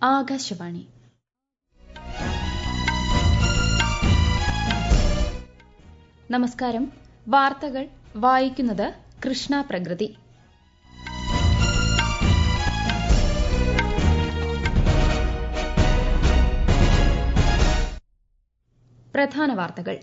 ആകാശവാണി നമസ്കാരം വാർത്തകൾ വായിക്കുന്നത് കൃഷ്ണ പ്രകൃതി പ്രധാന വാർത്തകൾ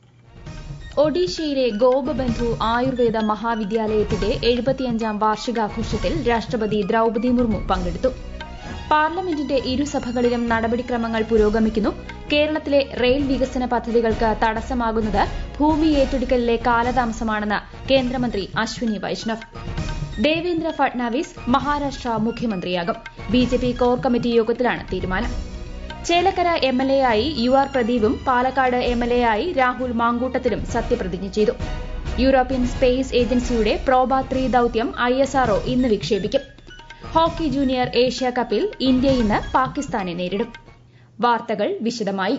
ഒഡീഷയിലെ ഗോപബന്ധു ആയുർവേദ മഹാവിദ്യാലയത്തിന്റെ എഴുപത്തിയഞ്ചാം വാർഷികാഘോഷത്തിൽ രാഷ്ട്രപതി ദ്രൌപദി മുർമു പങ്കെടുത്തു പാർലമെന്റിന്റെ ഇരുസഭകളിലും നടപടിക്രമങ്ങൾ പുരോഗമിക്കുന്നു കേരളത്തിലെ റെയിൽ വികസന പദ്ധതികൾക്ക് തടസ്സമാകുന്നത് ഭൂമി ഏറ്റെടുക്കലിലെ കാലതാമസമാണെന്ന് കേന്ദ്രമന്ത്രി അശ്വിനി വൈഷ്ണവ് ദേവേന്ദ്ര ഫട്നാവിസ് മഹാരാഷ്ട്ര മുഖ്യമന്ത്രിയാകും ബിജെപി കോർ കമ്മിറ്റി യോഗത്തിലാണ് തീരുമാനം ചേലക്കര എംഎൽഎ ആയി യു ആർ പ്രദീപും പാലക്കാട് എംഎൽഎ ആയി രാഹുൽ മാങ്കൂട്ടത്തിലും സത്യപ്രതിജ്ഞ ചെയ്തു യൂറോപ്യൻ സ്പേസ് ഏജൻസിയുടെ പ്രോബ ത്രീ ദൌത്യം ഐഎസ്ആർഒ ഇന്ന് വിക്ഷേപിക്കും ഹോക്കി ജൂനിയർ ഏഷ്യ കപ്പിൽ ഇന്ത്യ ഇന്ന് പാകിസ്ഥാനെ നേരിടും വാർത്തകൾ വിശദമായി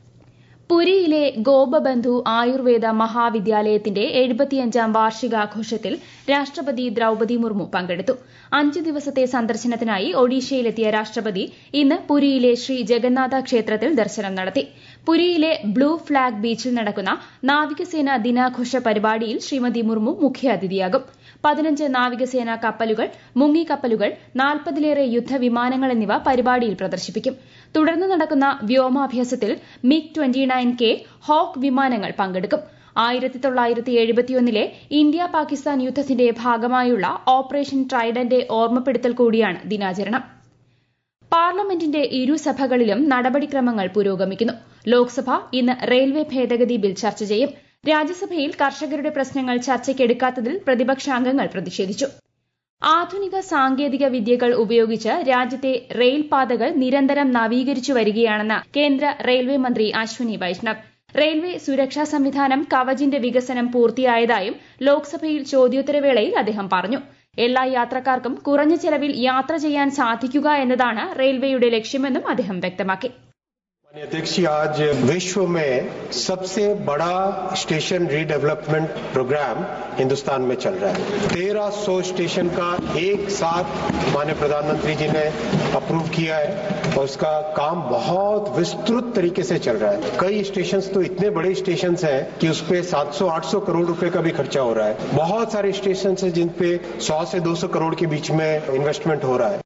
പുരിയിലെ ഗോപബന്ധു ആയുർവേദ മഹാവിദ്യാലയത്തിന്റെ എഴുപത്തിയഞ്ചാം വാർഷികാഘോഷത്തിൽ രാഷ്ട്രപതി ദ്രൌപദി മുർമു പങ്കെടുത്തു അഞ്ച് ദിവസത്തെ സന്ദർശനത്തിനായി ഒഡീഷയിലെത്തിയ രാഷ്ട്രപതി ഇന്ന് പുരിയിലെ ശ്രീ ജഗന്നാഥ ക്ഷേത്രത്തിൽ ദർശനം നടത്തി പുരിയിലെ ബ്ലൂ ഫ്ളാഗ് ബീച്ചിൽ നടക്കുന്ന നാവികസേന ദിനാഘോഷ പരിപാടിയിൽ ശ്രീമതി മുർമു മുഖ്യാതിഥിയാകും പതിനഞ്ച് നാവികസേനാ കപ്പലുകൾ മുങ്ങിക്കപ്പലുകൾ നാൽപ്പതിലേറെ യുദ്ധവിമാനങ്ങൾ എന്നിവ പരിപാടിയിൽ പ്രദർശിപ്പിക്കും തുടർന്ന് നടക്കുന്ന വ്യോമാഭ്യാസത്തിൽ MiG twenty nine K Hawk വിമാനങ്ങൾ പങ്കെടുക്കും ആയിരത്തി തൊള്ളായിരത്തി എഴുപത്തിയൊന്നിലെ ഇന്ത്യ പാകിസ്ഥാൻ യുദ്ധത്തിന്റെ ഭാഗമായുള്ള ഓപ്പറേഷൻ ട്രൈഡന്റെ ഓർമ്മപ്പെടുത്തൽ കൂടിയാണ് ദിനാചരണം പാർലമെന്റിന്റെ ഇരുസഭകളിലും നടപടിക്രമങ്ങൾ പുരോഗമിക്കുന്നു ലോക്സഭ ഇന്ന് റെയിൽവേ ഭേദഗതി ബിൽ ചർച്ച ചെയ്യും രാജ്യസഭയിൽ കർഷകരുടെ പ്രശ്നങ്ങൾ ചർച്ചയ്ക്കെടുക്കാത്തതിൽ പ്രതിപക്ഷാംഗങ്ങൾ പ്രതിഷേധിച്ചു ആധുനിക സാങ്കേതിക വിദ്യകൾ ഉപയോഗിച്ച് രാജ്യത്തെ റെയിൽ പാതകൾ നിരന്തരം നവീകരിച്ചു വരികയാണെന്ന് കേന്ദ്ര റെയിൽവേ മന്ത്രി അശ്വനി വൈഷ്ണവ് റെയിൽവേ സുരക്ഷാ സംവിധാനം കവചിന്റെ വികസനം പൂർത്തിയായതായും ലോക്സഭയിൽ ചോദ്യോത്തരവേളയിൽ അദ്ദേഹം പറഞ്ഞു എല്ലാ യാത്രക്കാർക്കും കുറഞ്ഞ ചെലവിൽ യാത്ര ചെയ്യാൻ സാധിക്കുക എന്നതാണ് റെയിൽവേയുടെ ലക്ഷ്യമെന്നും അദ്ദേഹം വ്യക്തമാക്കി अध्यक्ष जी आज विश्व में सबसे बड़ा स्टेशन रीडेवलपमेंट प्रोग्राम हिंदुस्तान में चल रहा है तेरह सौ स्टेशन का एक साथ माननीय प्रधानमंत्री जी ने अप्रूव किया है और उसका काम बहुत विस्तृत तरीके से चल रहा है कई स्टेशन तो इतने बड़े स्टेशन हैं कि उस पर 700-800 करोड़ रुपए का भी खर्चा हो रहा है बहुत सारे स्टेशन है जिन पे 100 से 200 करोड़ के बीच में इन्वेस्टमेंट हो रहा है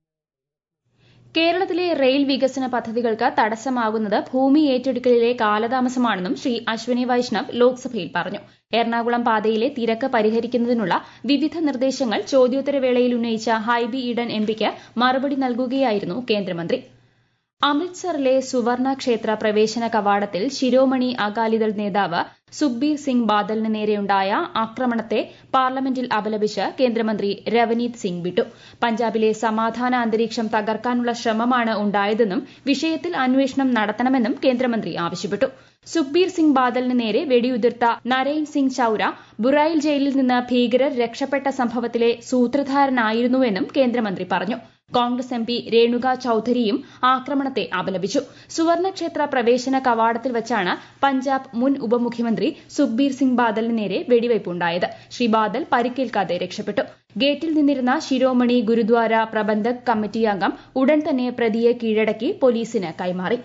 കേരളത്തിലെ റെയിൽ വികസന പദ്ധതികൾക്ക് തടസ്സമാകുന്നത് ഭൂമി ഏറ്റെടുക്കലിലെ കാലതാമസമാണെന്നും ശ്രീ അശ്വനി വൈഷ്ണവ് ലോക്സഭയിൽ പറഞ്ഞു എറണാകുളം പാതയിലെ തിരക്ക് പരിഹരിക്കുന്നതിനുള്ള വിവിധ നിർദ്ദേശങ്ങൾ ചോദ്യോത്തരവേളയിൽ ഉന്നയിച്ച ഹൈബി ഈഡൻ എംപിക്ക് മറുപടി നൽകുകയായിരുന്നു കേന്ദ്രമന്ത്രി അമൃത്സറിലെ സുവർണ ക്ഷേത്ര പ്രവേശന കവാടത്തിൽ ശിരോമണി അകാലിദൾ നേതാവ് സുഖ്ബീർ സിംഗ് ബാദലിന് നേരെയുണ്ടായ ആക്രമണത്തെ പാർലമെന്റിൽ അപലപിച്ച് കേന്ദ്രമന്ത്രി രവനീത് സിംഗ് വിട്ടു പഞ്ചാബിലെ സമാധാന അന്തരീക്ഷം തകർക്കാനുള്ള ശ്രമമാണ് ഉണ്ടായതെന്നും വിഷയത്തിൽ അന്വേഷണം നടത്തണമെന്നും കേന്ദ്രമന്ത്രി ആവശ്യപ്പെട്ടു സുഖ്ബീർ സിംഗ് ബാദലിന് നേരെ വെടിയുതിർത്ത നരൈൻ സിംഗ് ചൌര ബുറായിൽ ജയിലിൽ നിന്ന് ഭീകരർ രക്ഷപ്പെട്ട സംഭവത്തിലെ സൂത്രധാരനായിരുന്നുവെന്നും കേന്ദ്രമന്ത്രി പറഞ്ഞു കോൺഗ്രസ് എം പി രേണുക ചൌധരിയും ആക്രമണത്തെ അപലപിച്ചു സുവർണക്ഷേത്ര പ്രവേശന കവാടത്തിൽ വച്ചാണ് പഞ്ചാബ് മുൻ ഉപമുഖ്യമന്ത്രി സുഖ്ബീർ സിംഗ് ബാദലിന് നേരെ വെടിവയ്പുണ്ടായത് ശ്രീ ബാദൽ പരിക്കേൽക്കാതെ രക്ഷപ്പെട്ടു ഗേറ്റിൽ നിന്നിരുന്ന ശിരോമണി ഗുരുദ്വാര പ്രബന്ധക് കമ്മിറ്റി അംഗം ഉടൻ തന്നെ പ്രതിയെ കീഴടക്കി പോലീസിന് കൈമാറി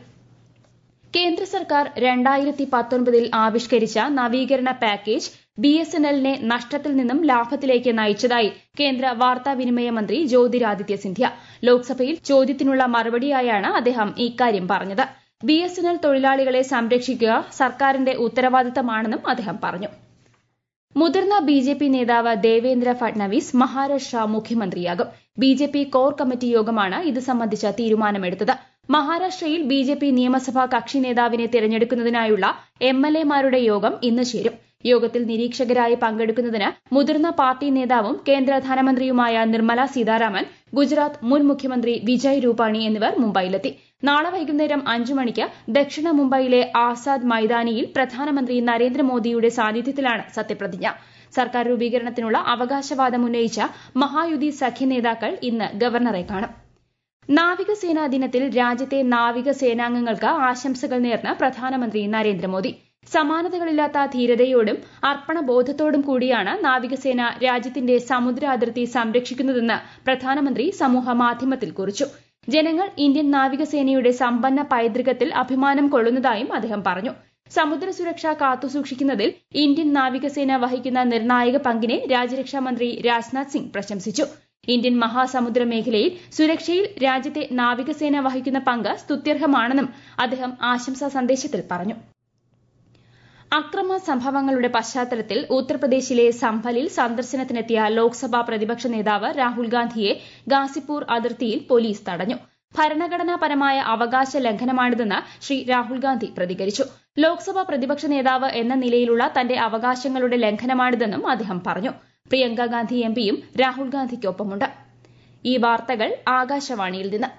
കേന്ദ്ര സർക്കാർ രണ്ടായിരത്തി പത്തൊൻപതിൽ ആവിഷ്കരിച്ച നവീകരണ പാക്കേജ് ബി എസ് എൻ എല്ലിനെ നഷ്ടത്തിൽ നിന്നും ലാഭത്തിലേക്ക് നയിച്ചതായി കേന്ദ്ര വാർത്താവിനിമയ മന്ത്രി ജ്യോതിരാദിത്യ സിന്ധ്യ ലോക്സഭയിൽ ചോദ്യത്തിനുള്ള മറുപടിയായാണ് അദ്ദേഹം ഇക്കാര്യം പറഞ്ഞത് ബി എസ് എൻ എൽ തൊഴിലാളികളെ സംരക്ഷിക്കുക സർക്കാരിന്റെ ഉത്തരവാദിത്തമാണെന്നും അദ്ദേഹം പറഞ്ഞു മുതിർന്ന ബി ജെ പി നേതാവ് ദേവേന്ദ്ര ഫട്നവിസ് മഹാരാഷ്ട്ര മുഖ്യമന്ത്രിയാകും B J P core committee യോഗമാണ് ഇത് സംബന്ധിച്ച തീരുമാനമെടുത്തത് മഹാരാഷ്ട്രയിൽ ബി ജെ പി നിയമസഭാ കക്ഷി നേതാവിനെ തിരഞ്ഞെടുക്കുന്നതിനായുള്ള എം എൽ എമാരുടെ യോഗം ഇന്ന് ചേരും യോഗത്തിൽ നിരീക്ഷകരായി പങ്കെടുക്കുന്നതിന് മുതിർന്ന പാർട്ടി നേതാവും കേന്ദ്ര ധനമന്ത്രിയുമായ നിർമ്മല സീതാരാമൻ ഗുജറാത്ത് മുൻ മുഖ്യമന്ത്രി വിജയ് രൂപാണി എന്നിവർ മുംബൈയിലെത്തി നാളെ വൈകുന്നേരം അഞ്ചു മണിക്ക് ദക്ഷിണ മുംബൈയിലെ ആസാദ് മൈതാനിയിൽ പ്രധാനമന്ത്രി നരേന്ദ്രമോദിയുടെ സാന്നിധ്യത്തിലാണ് സത്യപ്രതിജ്ഞ സർക്കാർ രൂപീകരണത്തിനുള്ള അവകാശവാദം ഉന്നയിച്ച മഹായുതി സഖ്യ നേതാക്കൾ ഇന്ന് ഗവർണറെ കാണും നാവികസേനാ ദിനത്തിൽ രാജ്യത്തെ നാവിക സേനാംഗങ്ങൾക്ക് ആശംസകൾ നേർന്ന് പ്രധാനമന്ത്രി നരേന്ദ്രമോദി സമാനതകളില്ലാത്ത ധീരതയോടും അർപ്പണബോധത്തോടും കൂടിയാണ് നാവികസേന രാജ്യത്തിന്റെ സമുദ്ര അതിർത്തി സംരക്ഷിക്കുന്നതെന്ന് പ്രധാനമന്ത്രി സമൂഹ മാധ്യമത്തിൽ കുറിച്ചു ജനങ്ങൾ ഇന്ത്യൻ നാവികസേനയുടെ സമ്പന്ന പൈതൃകത്തിൽ അഭിമാനം കൊള്ളുന്നതായും അദ്ദേഹം പറഞ്ഞു സമുദ്ര സുരക്ഷ കാത്തുസൂക്ഷിക്കുന്നതിൽ ഇന്ത്യൻ നാവികസേന വഹിക്കുന്ന നിർണായക പങ്കിനെ രാജ്യരക്ഷാ മന്ത്രി രാജ്നാഥ് സിംഗ് പ്രശംസിച്ചു ഇന്ത്യൻ മഹാസമുദ്ര മേഖലയിൽ സുരക്ഷയിൽ രാജ്യത്തെ നാവികസേന വഹിക്കുന്ന പങ്ക് സ്തുത്യർഹമാണെന്നും അദ്ദേഹം ആശംസാ സന്ദേശത്തിൽ പറഞ്ഞു അക്രമ സംഭവങ്ങളുടെ പശ്ചാത്തലത്തിൽ ഉത്തർപ്രദേശിലെ സംഭലിൽ സന്ദർശനത്തിനെത്തിയ ലോക്സഭാ പ്രതിപക്ഷ നേതാവ് രാഹുൽ ഗാന്ധിയെ ഗാസിപ്പൂർ അതിർത്തിയിൽ പോലീസ് തടഞ്ഞു ഭരണഘടനാപരമായ അവകാശ ലംഘനമാണിതെന്ന് ശ്രീ രാഹുൽ ഗാന്ധി പ്രതികരിച്ചു ലോക്സഭാ പ്രതിപക്ഷ നേതാവ് എന്ന നിലയിലുള്ള തന്റെ അവകാശങ്ങളുടെ ലംഘനമാണിതെന്നും അദ്ദേഹം പറഞ്ഞു പ്രിയങ്ക ഗാന്ധി എംപിയും രാഹുൽ ഗാന്ധിക്കൊപ്പമുണ്ട് ഈ വാർത്തകൾ ആകാശവാണിയിൽ നിന്ന്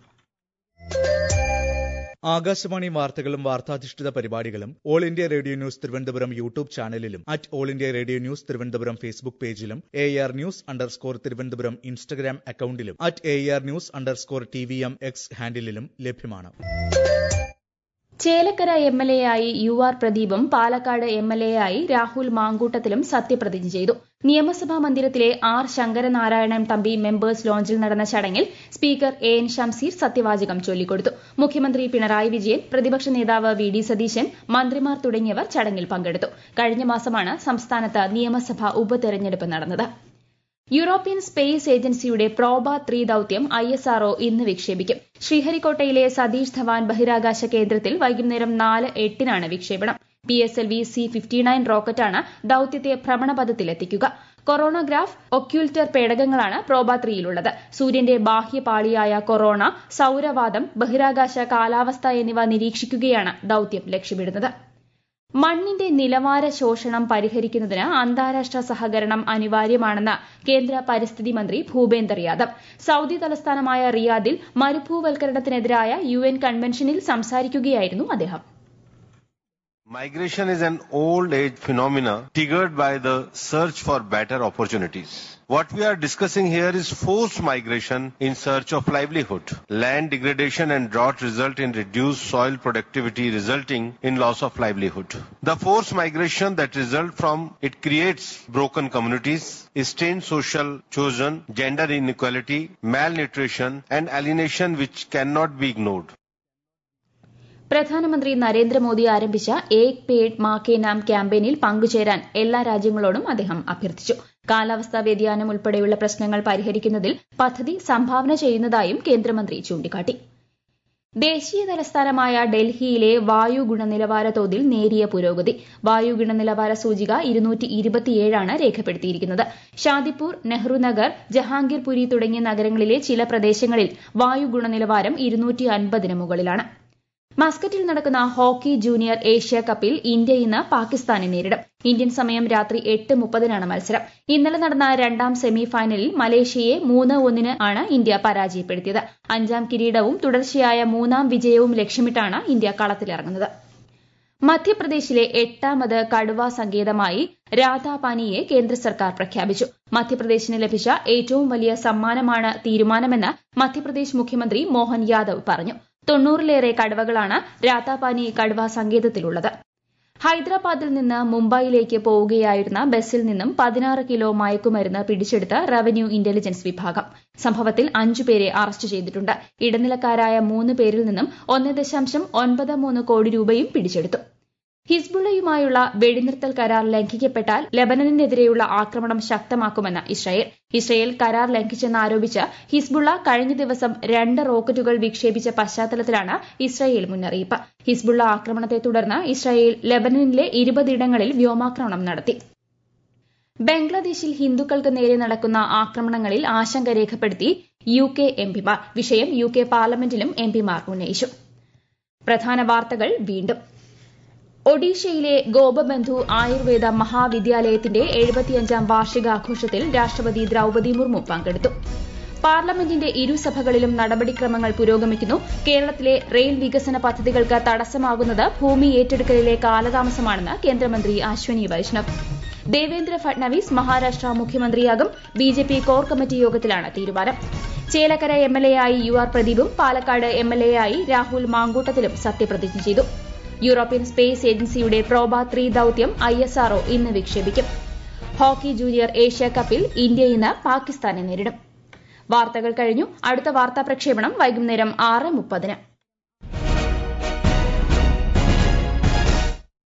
ആകാശവാണി വാർത്തകളും വാർത്താധിഷ്ഠിത പരിപാടികളും all India radio news Thiruvananthapuram YouTube ചാനലിലും at all India radio news Thiruvananthapuram Facebook പേജിലും A R news underscore Thiruvananthapuram Instagram അക്കൌണ്ടിലും at A R news underscore T V M X ഹാൻഡിലും ലഭ്യമാണ് ചേലക്കര എം എൽ എ ആയി യു ആർ പ്രദീപും പാലക്കാട് എം എൽ എ ആയി രാഹുൽ മാങ്കൂട്ടത്തിലും സത്യപ്രതിജ്ഞ ചെയ്തു നിയമസഭാ മന്ദിരത്തിലെ ആർ ശങ്കരനാരായണൻ തമ്പി മെമ്പേഴ്സ് ലോഞ്ചിൽ നടന്ന ചടങ്ങിൽ സ്പീക്കർ എ എൻ ഷംസീർ സത്യവാചകം ചൊല്ലിക്കൊടുത്തു മുഖ്യമന്ത്രി പിണറായി വിജയൻ പ്രതിപക്ഷ നേതാവ് വി ഡി സതീശൻ മന്ത്രിമാർ തുടങ്ങിയവർ ചടങ്ങിൽ പങ്കെടുത്തു കഴിഞ്ഞ മാസമാണ് സംസ്ഥാനത്ത് നിയമസഭാ ഉപതെരഞ്ഞെടുപ്പ് നടന്നത് യൂറോപ്യൻ സ്പേസ് ഏജൻസിയുടെ പ്രോബ ത്രീ ദൌത്യം ഐ എസ് ആർഒ ഇന്ന് വിക്ഷേപിക്കും ശ്രീഹരിക്കോട്ടയിലെ സതീഷ് ധവാൻ ബഹിരാകാശ കേന്ദ്രത്തിൽ വൈകുന്നേരം നാല് എട്ടിനാണ് വിക്ഷേപണം P S L V C fifty nine റോക്കറ്റാണ് ദൌത്യത്തെ ഭ്രമണപഥത്തിലെത്തിക്കുക കൊറോണഗ്രാഫ് ഒക്യുൽറ്റർ പേടകങ്ങളാണ് പ്രോബ ത്രീയിലുള്ളത് സൂര്യന്റെ ബാഹ്യപാളിയായ കൊറോണ സൌരവാതം ബഹിരാകാശ കാലാവസ്ഥ എന്നിവ നിരീക്ഷിക്കുകയാണ് ദൌത്യം ലക്ഷ്യമിടുന്നത് മണ്ണിന്റെ നിലവാര ശോഷണം പരിഹരിക്കുന്നതിന് അന്താരാഷ്ട്ര സഹകരണം അനിവാര്യമാണെന്ന് കേന്ദ്ര പരിസ്ഥിതി മന്ത്രി ഭൂപേന്ദർ യാദവ് സൌദി തലസ്ഥാനമായ റിയാദിൽ മരുഭൂവൽക്കരണത്തിനെതിരായ യു എൻ കൺവെൻഷനിൽ സംസാരിക്കുകയായിരുന്നു അദ്ദേഹം Migration is an old age phenomena triggered by the search for better opportunities. What we are discussing here is forced migration in search of livelihood. Land degradation and drought result in reduced soil productivity resulting in loss of livelihood. The forced migration that result from it creates broken communities, strained social cohesion, gender inequality, malnutrition and alienation which cannot be ignored. പ്രധാനമന്ത്രി നരേന്ദ്രമോദി ആരംഭിച്ച ഏക് പേഡ് മാ K നാം ക്യാമ്പയിനിൽ പങ്കുചേരാൻ എല്ലാ രാജ്യങ്ങളോടും അദ്ദേഹം അഭ്യർത്ഥിച്ചു കാലാവസ്ഥാ വ്യതിയാനം ഉൾപ്പെടെയുള്ള പ്രശ്നങ്ങൾ പരിഹരിക്കുന്നതിൽ പദ്ധതി സംഭാവന ചെയ്യുന്നതായും കേന്ദ്രമന്ത്രി ചൂണ്ടിക്കാട്ടി ദേശീയ തലസ്ഥാനമായ ഡൽഹിയിലെ വായു ഗുണനിലവാര തോതിൽ നേരിയ പുരോഗതി വായു ഗുണനിലവാര സൂചിക ഇരുന്നൂറ്റി ഇരുപത്തിയേഴാണ് രേഖപ്പെടുത്തിയിരിക്കുന്നത് ഷാദിപ്പൂർ നെഹ്റുനഗർ ജഹാംഗീർപുരി തുടങ്ങിയ നഗരങ്ങളിലെ ചില പ്രദേശങ്ങളിൽ വായു ഗുണനിലവാരം ഇരുന്നൂറ്റി അൻപതിന് മുകളിലാണ് മസ്കറ്റിൽ നടക്കുന്ന ഹോക്കി ജൂനിയർ ഏഷ്യ കപ്പിൽ ഇന്ത്യ ഇന്ന് പാകിസ്ഥാനെ നേരിടും ഇന്ത്യൻ സമയം രാത്രി എട്ട് മുപ്പതിനാണ് മത്സരം ഇന്നലെ നടന്ന രണ്ടാം സെമി ഫൈനലിൽ മലേഷ്യയെ മൂന്ന് ഒന്നിന് ആണ് ഇന്ത്യ പരാജയപ്പെടുത്തിയത് അഞ്ചാം കിരീടവും തുടർച്ചയായ മൂന്നാം വിജയവും ലക്ഷ്യമിട്ടാണ് ഇന്ത്യ കളത്തിലിറങ്ങുന്നത് മധ്യപ്രദേശിലെ എട്ടാമത് കടുവ സങ്കേതമായി രാധാപാനിയെ കേന്ദ്ര സർക്കാർ പ്രഖ്യാപിച്ചു മധ്യപ്രദേശിന് ലഭിച്ച ഏറ്റവും വലിയ സമ്മാനമാണ് തീരുമാനമെന്ന് മധ്യപ്രദേശ് മുഖ്യമന്ത്രി മോഹൻ യാദവ് പറഞ്ഞു തൊണ്ണൂറിലേറെ കടുവകളാണ് രാതാപാനി കടുവ സങ്കേതത്തിലുള്ളത് ഹൈദരാബാദിൽ നിന്ന് മുംബൈയിലേക്ക് പോവുകയായിരുന്ന ബസ്സിൽ നിന്നും പതിനാറ് കിലോ മയക്കുമരുന്ന് പിടിച്ചെടുത്ത് റവന്യൂ ഇന്റലിജൻസ് വിഭാഗം സംഭവത്തിൽ അഞ്ചുപേരെ അറസ്റ്റ് ചെയ്തിട്ടുണ്ട് ഇടനിലക്കാരായ മൂന്ന് പേരിൽ നിന്നും ഒന്ന് ദശാംശം ഒൻപത് മൂന്ന് കോടി രൂപയും പിടിച്ചെടുത്തു ഹിസ്ബുള്ളയുമായുള്ള വെടിനിർത്തൽ കരാർ ലംഘിക്കപ്പെട്ടാൽ ലബനനെതിരെയുള്ള ആക്രമണം ശക്തമാക്കുമെന്ന് ഇസ്രായേൽ ഇസ്രായേൽ കരാർ ലംഘിച്ചെന്നാരോപിച്ച് ഹിസ്ബുള്ള കഴിഞ്ഞ ദിവസം രണ്ട് റോക്കറ്റുകൾ വിക്ഷേപിച്ച പശ്ചാത്തലത്തിലാണ് ഇസ്രായേൽ മുന്നറിയിപ്പ് ഹിസ്ബുള്ള ആക്രമണത്തെ തുടർന്ന് ഇസ്രായേൽ ലബനനിലെ ഇരുപതിടങ്ങളിൽ വ്യോമാക്രമണം നടത്തി ബംഗ്ലാദേശിൽ ഹിന്ദുക്കൾക്ക് നേരെ നടക്കുന്ന ആക്രമണങ്ങളിൽ ആശങ്ക രേഖപ്പെടുത്തി യു കെ എംപിമാർ വിഷയം യു കെ പാർലമെന്റിലും എംപിമാർ ഉന്നയിച്ചു പ്രധാന വാർത്തകൾ വീണ്ടും ഒഡീഷയിലെ ഗോപബന്ധു ആയുർവേദ മഹാവിദ്യാലയത്തിന്റെ എഴുപത്തിയഞ്ചാം വാർഷികാഘോഷത്തിൽ രാഷ്ട്രപതി ദ്രൌപതി മുർമു പങ്കെടുത്തു പാർലമെന്റിന്റെ ഇരുസഭകളിലും നടപടിക്രമങ്ങൾ പുരോഗമിക്കുന്നു കേരളത്തിലെ റെയിൽ വികസന പദ്ധതികൾക്ക് തടസ്സമാകുന്നത് ഭൂമി ഏറ്റെടുക്കലിലെ കാലതാമസമാണെന്ന് കേന്ദ്രമന്ത്രി അശ്വനി വൈഷ്ണവ് ദേവേന്ദ്ര ഫട്നവിസ് മഹാരാഷ്ട്ര മുഖ്യമന്ത്രിയാകും ബിജെപി കോർ കമ്മിറ്റി യോഗത്തിലാണ് തീരുമാനം ചേലക്കര എംഎൽഎ ആയി യു ആർ പ്രദീപും പാലക്കാട് എംഎൽഎ ആയി രാഹുൽ മാങ്കൂട്ടത്തിലും സത്യപ്രതിജ്ഞ ചെയ്തു യൂറോപ്യൻ സ്പേസ് ഏജൻസിയുടെ പ്രോബ ത്രീ ദൌത്യം ഐ എസ് ആർഒ ഇന്ന് വിക്ഷേപിക്കും ഹോക്കി ജൂനിയർ ഏഷ്യ കപ്പിൽ ഇന്ത്യ ഇന്ന് പാകിസ്ഥാനെ നേരിടും വാർത്തകൾ കഴിഞ്ഞു അടുത്ത വാർത്താ പ്രക്ഷേപണം വൈകുന്നേരം ആറ് മുപ്പതിന്